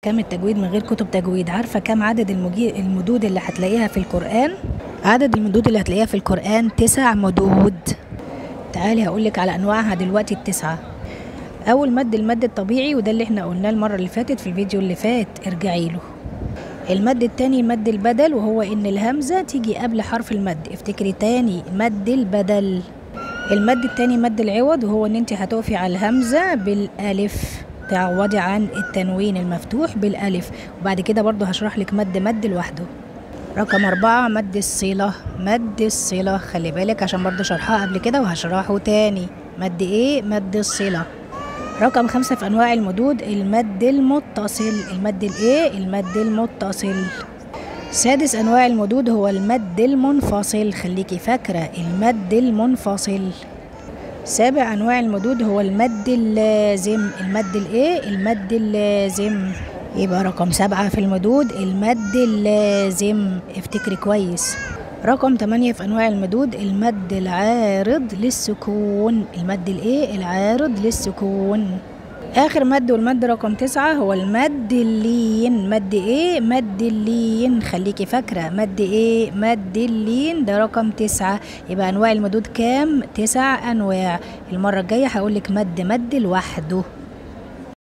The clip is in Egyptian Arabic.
كام التجويد من غير كتب تجويد عارفة كام عدد المجي... المدود اللي هتلاقيها في القرآن عدد المدود اللي هتلاقيها في القرآن تسع مدود تعالي هقولك على أنواعها دلوقتي التسعة أول مد المد الطبيعي وده اللي احنا قلناه المرة اللي فاتت في الفيديو اللي فات ارجعي له المد التاني مد البدل وهو إن الهمزة تيجي قبل حرف المد افتكري تاني مد البدل المد التاني مد العوض وهو إن انت هتقفي على الهمزة بالألف تعوضي عن التنوين المفتوح بالألف وبعد كده برضو هشرح لك مد مد لوحده رقم أربعة مد الصلة مد الصلة خلي بالك عشان برضو شرحها قبل كده وهشرحه تاني مد ايه مد الصلة رقم خمسة في أنواع المدود المد المتصل المد الايه المد المتصل سادس أنواع المدود هو المد المنفصل خليكي فاكرة المد المنفصل سابع أنواع المدود هو المد اللازم المد الايه المد اللازم يبقى رقم سبعة في المدود المد اللازم افتكري كويس رقم تمانية في أنواع المدود المد العارض للسكون المد الايه العارض للسكون آخر مد والمد رقم تسعة هو المد اللين مد ايه مد اللين خليكي فاكرة مد ايه مد اللين ده رقم تسعة يبقى أنواع المدود كام تسع أنواع المرة الجاية هقولك مد مد لوحده